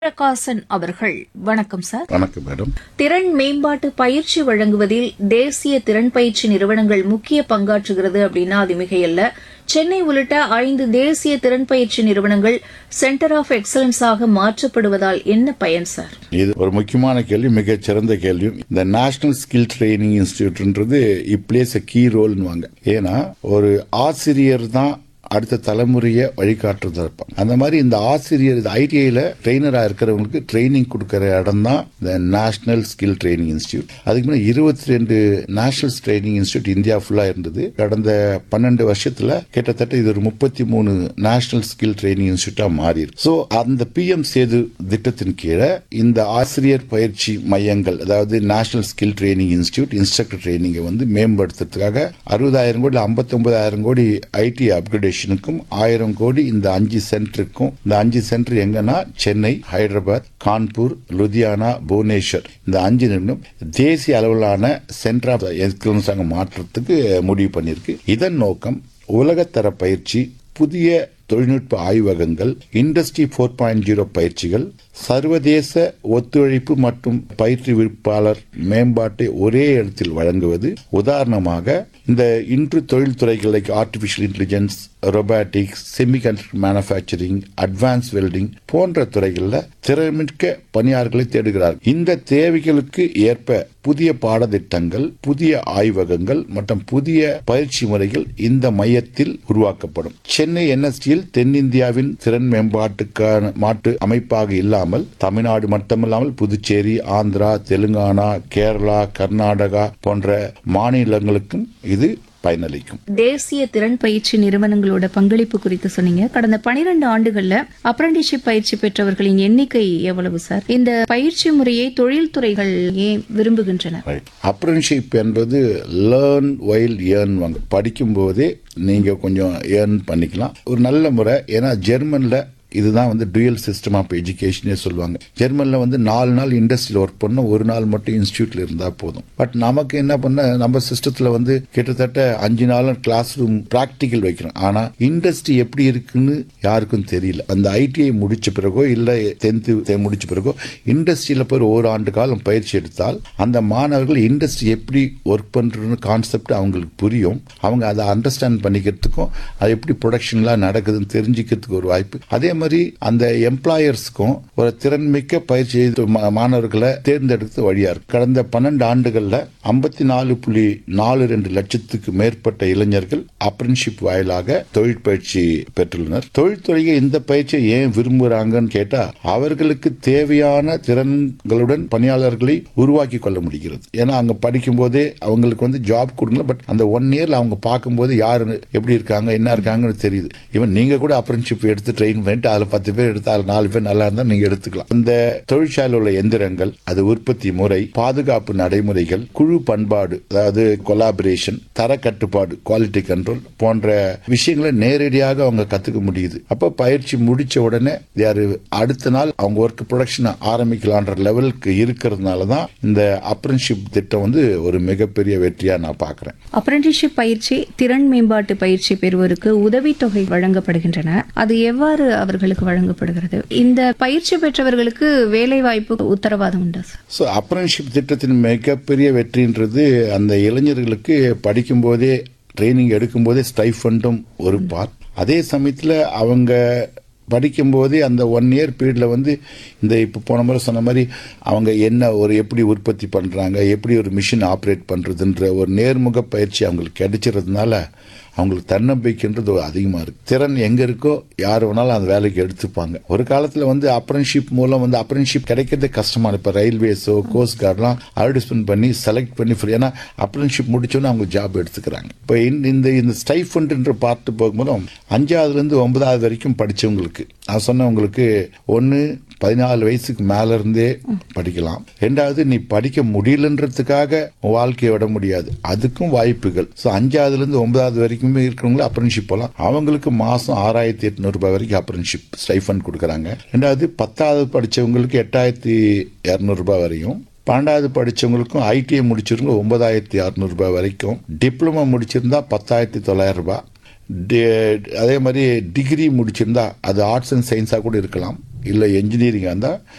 பிரகாசன் அவர்கள் வணக்கம் சார் வணக்கம் மேடம் திறன் மேம்பாட்டு பயிற்சி வழங்குவதில் தேசிய திறன் பயிற்சி நிறுவனங்கள் முக்கிய பங்காற்றுகிறது அப்படின்னா அது மிகையல்ல சென்னை உள்ளிட்ட ஐந்து தேசிய திறன் பயிற்சி நிறுவனங்கள் சென்டர் ஆஃப் எக்ஸலன்ஸாக மாற்றப்படுவதால் என்ன பயன் சார் இது ஒரு முக்கியமான கேள்வி மிகச் சிறந்த கேள்வி இந்த நேஷனல் ஸ்கில் ட்ரைனிங் இன்ஸ்டிடியூட்ன்றது இட் பிளேஸ் அ கீ ரோல்னுவாங்க ஏன்னா ஒரு ஆசிரியர் தான் அடுத்த தலைமுறையை வழிகாட்டுறதா இருப்பாங்க அந்த மாதிரி இந்த ஆசிரியர் ஐடிஐல ட்ரெயினரா இருக்கிறவங்களுக்கு ட்ரைனிங் கொடுக்கிற இடம் தான் இந்த நேஷனல் ஸ்கில் ட்ரைனிங் இன்ஸ்டியூட் அதுக்கு முன்னாடி இருபத்தி ரெண்டு நேஷனல் ட்ரைனிங் இன்ஸ்டியூட் இந்தியா ஃபுல்லா இருந்தது கடந்த பன்னெண்டு வருஷத்துல கிட்டத்தட்ட இது ஒரு முப்பத்தி மூணு நேஷனல் ஸ்கில் ட்ரைனிங் இன்ஸ்டியூட்டா மாறி இருக்கு ஸோ அந்த பிஎம் சேது திட்டத்தின் கீழே இந்த ஆசிரியர் பயிற்சி மையங்கள் அதாவது national skill training institute instructor ட்ரைனிங்கை வந்து மேம்படுத்துறதுக்காக அறுபதாயிரம் கோடி ஐம்பத்தி ஒன்பதாயிரம் கோடி ஐடி அப்கிரேடேஷனுக்கும் ஆயிரம் கோடி இந்த அஞ்சு சென்டருக்கும் இந்த அஞ்சு சென்டர் எங்கன்னா சென்னை ஹைதராபாத் கான்பூர் லுதியானா புவனேஸ்வர் இந்த அஞ்சு நிறுவனம் தேசிய அளவிலான சென்டர் ஆஃப் எக்ஸலன்ஸாக மாற்றுறதுக்கு முடிவு பண்ணியிருக்கு இதன் நோக்கம் உலகத்தர பயிற்சி புதிய தொழில்நுட்ப ஆய்வகங்கள் இண்டஸ்ட்ரி ஃபோர் பாயிண்ட் ஜீரோ பயிற்சிகள் சர்வதேச ஒத்துழைப்பு மற்றும் பயிற்றுவிப்பாளர் மேம்பாட்டை ஒரே இடத்தில் வழங்குவது உதாரணமாக இந்த இன்று தொழில்துறைகள் like artificial intelligence robotics semiconductor manufacturing advance welding போன்ற துறைகளில் திறமிக்க பணியாளர்களை தேடுகிறார் இந்த தேவைகளுக்கு ஏற்ப புதிய பாடத்திட்டங்கள் புதிய ஆய்வகங்கள் மற்றும் புதிய பயிற்சி முறைகள் இந்த மையத்தில் உருவாக்கப்படும் சென்னை என்எஸ்டியில் தென்னிந்தியாவின் திறன் மேம்பாட்டுக்கான மாற்று அமைப்பாக இல்லாமல் தமிழ்நாடு மட்டுமில்லாமல் புதுச்சேரி ஆந்திரா தெலுங்கானா கேரளா கர்நாடகா போன்ற மாநிலங்களுக்கும் இது பயனளிக்கும் தேசிய திறன் பயிற்சி நிறுவனங்களோட பங்களிப்பு குறித்து சொன்னீங்க கடந்த பனிரெண்டு ஆண்டுகள்ல அப்ரண்டிஷிப் பயிற்சி பெற்றவர்களின் எண்ணிக்கை எவ்வளவு சார் இந்த பயிற்சி முறையை தொழில்துறைகள் ஏன் விரும்புகின்றன அப்ரன்ஷிப் என்பது லேர்ன் வைல் ஏர்ன் வாங்க படிக்கும் போதே நீங்க கொஞ்சம் ஏர்ன் பண்ணிக்கலாம் ஒரு நல்ல முறை ஏன்னா ஜெர்மன்ல இதுதான் வந்து டுயல் சிஸ்டம் ஆஃப் எஜுகேஷனே சொல்லுவாங்க ஜெர்மன்ல வந்து நாலு நாள் இண்டஸ்ட்ரியில் ஒர்க் பண்ண ஒரு நாள் மட்டும் இன்ஸ்டியூட்ல இருந்தா போதும் பட் நமக்கு என்ன பண்ண நம்ம சிஸ்டத்துல வந்து கிட்டத்தட்ட அஞ்சு நாளும் கிளாஸ் ரூம் பிராக்டிக்கல் வைக்கிறோம் ஆனா இண்டஸ்ட்ரி எப்படி இருக்குன்னு யாருக்கும் தெரியல அந்த ஐடிஐ முடிச்ச பிறகோ இல்ல டென்த்து முடிச்ச பிறகோ இண்டஸ்ட்ரியில போய் ஒரு ஆண்டு காலம் பயிற்சி எடுத்தால் அந்த மாணவர்கள் இண்டஸ்ட்ரி எப்படி ஒர்க் பண்றதுன்னு கான்செப்ட் அவங்களுக்கு புரியும் அவங்க அதை அண்டர்ஸ்டாண்ட் பண்ணிக்கிறதுக்கும் அது எப்படி ப்ரொடக்ஷன்லாம் நடக்குதுன்னு தெரிஞ்சுக்கிறதுக்கு ஒரு வாய்ப்பு அதே மாதிரி அந்த எம்ப்ளாயர்ஸ்க்கும் ஒரு திறன்மிக்க பயிற்சி மா- மாணவர்களை தேர்ந்தெடுத்து வழியா இருக்கு கடந்த பன்னெண்டு ஆண்டுகள்ல ஐம்பத்தி நாலு புள்ளி நாலு ரெண்டு லட்சத்துக்கு மேற்பட்ட இளைஞர்கள் அப்ரன்ஷிப் வாயிலாக தொழில் பயிற்சி பெற்றுள்ளனர் தொழில்துறையை இந்த பயிற்சியை ஏன் விரும்புறாங்கன்னு கேட்டா அவர்களுக்கு தேவையான திறன்களுடன் பணியாளர்களை உருவாக்கி கொள்ள முடிகிறது ஏன்னா அங்க படிக்கும் போதே அவங்களுக்கு வந்து ஜாப் கொடுக்கல பட் அந்த ஒன் இயர்ல அவங்க பார்க்கும்போது யாரு எப்படி இருக்காங்க என்ன இருக்காங்கன்னு தெரியுது ஈவன் நீங்க கூட அப்ரன்ஷிப் எடுத்து ட்ரெயின் பண்ணிட்டு அதுல பத்து பேர் எடுத்து அதுல நாலு பேர் நல்லா இருந்தா நீங்க எடுத்துக்கலாம் இந்த தொழிற்சாலையில் உள்ள எந்திரங்கள் அது உற்பத்தி முறை பாதுகாப்பு நடைமுறைகள் குழு பண்பாடு அதாவது கொலாபரேஷன் தர கட்டுப்பாடு குவாலிட்டி கண்ட்ரோல் போன்ற விஷயங்களை நேரடியாக அவங்க கத்துக்க முடியுது அப்ப பயிற்சி முடிச்ச உடனே யாரு அடுத்த நாள் அவங்க ஒர்க் ப்ரொடக்ஷன் ஆரம்பிக்கலான்ற லெவலுக்கு இருக்கிறதுனால தான் இந்த அப்ரன்ஷிப் திட்டம் வந்து ஒரு மிகப்பெரிய வெற்றியா நான் பாக்குறேன் அப்ரண்டிஷிப் பயிற்சி திறன் மேம்பாட்டு பயிற்சி பெறுவோருக்கு உதவித்தொகை வழங்கப்படுகின்றன அது எவ்வாறு அவர்களுக்கு வழங்கப்படுகிறது இந்த பயிற்சி பெற்றவர்களுக்கு வேலை வாய்ப்பு உத்தரவாதம் உண்டா சார் ஸோ அப்ரன்ஷிப் திட்டத்தின் மிகப்பெரிய வெற்றின்றது அந்த இளைஞர்களுக்கு படிக்கும்போதே ட்ரைனிங் எடுக்கும்போதே ஸ்டைஃபண்டும் ஒரு பார்ட் அதே சமயத்தில் அவங்க படிக்கும்போதே அந்த ஒன் இயர் பீரியடில் வந்து இந்த இப்போ போன முறை சொன்ன மாதிரி அவங்க என்ன ஒரு எப்படி உற்பத்தி பண்ணுறாங்க எப்படி ஒரு மிஷின் ஆப்ரேட் பண்ணுறதுன்ற ஒரு நேர்முக பயிற்சி அவங்களுக்கு கிடைச்சிறதுனால அவங்களுக்கு தன்னம்பிக்கைன்றது அதிகமாக இருக்கு திறன் எங்கே இருக்கோ யார் வேணாலும் அந்த வேலைக்கு எடுத்துப்பாங்க ஒரு காலத்தில் வந்து அப்ரன்ஷிப் மூலம் வந்து அப்ரன்ஷிப் கிடைக்கிறதே கஷ்டமான இப்போ ரயில்வேஸோ கோஸ்ட் கார்டெலாம் அட்வர்டைஸ்மெண்ட் பண்ணி செலக்ட் பண்ணி free. ஏன்னா அப்ரன்ஷிப் முடிச்சோன்னே அவங்க ஜாப் எடுத்துக்கிறாங்க இப்போ இந்த இந்த ஸ்டைஃபண்ட்ன்ற பார்ட்டு போகும்போது அஞ்சாவதுலேருந்து ஒன்பதாவது வரைக்கும் படிச்சவங்களுக்கு நான் சொன்னவங்களுக்கு ஒன்று பதினாலு வயசுக்கு மேல இருந்தே படிக்கலாம் ரெண்டாவது நீ படிக்க முடியலன்றதுக்காக உன் வாழ்க்கையை விட முடியாது அதுக்கும் வாய்ப்புகள் ஸோ அஞ்சாவதுல இருந்து ஒன்பதாவது வரைக்குமே இருக்கிறவங்க அப்ரன்ஷிப் போகலாம் அவங்களுக்கு மாசம் ஆறாயிரத்தி எட்நூறு ரூபாய் வரைக்கும் அப்ரன்ஷிப் ஸ்டைஃபண்ட் கொடுக்குறாங்க ரெண்டாவது பத்தாவது படிச்சவங்களுக்கு எட்டாயிரத்தி இரநூறு ரூபாய் வரையும் பன்னெண்டாவது படிச்சவங்களுக்கும் ஐடிஐ முடிச்சிருங்க ஒன்பதாயிரத்தி அறுநூறு ரூபாய் வரைக்கும் டிப்ளமோ முடிச்சிருந்தா பத்தாயிரத்தி தொள்ளாயிரம் ரூபாய் டி- அதே மாதிரி டிகிரி முடிச்சிருந்தா அது ஆர்ட்ஸ் அண்ட் சயின்ஸாக கூட இருக்கலாம் இல்லை என்ஜினியரிங்காக இருந்தால்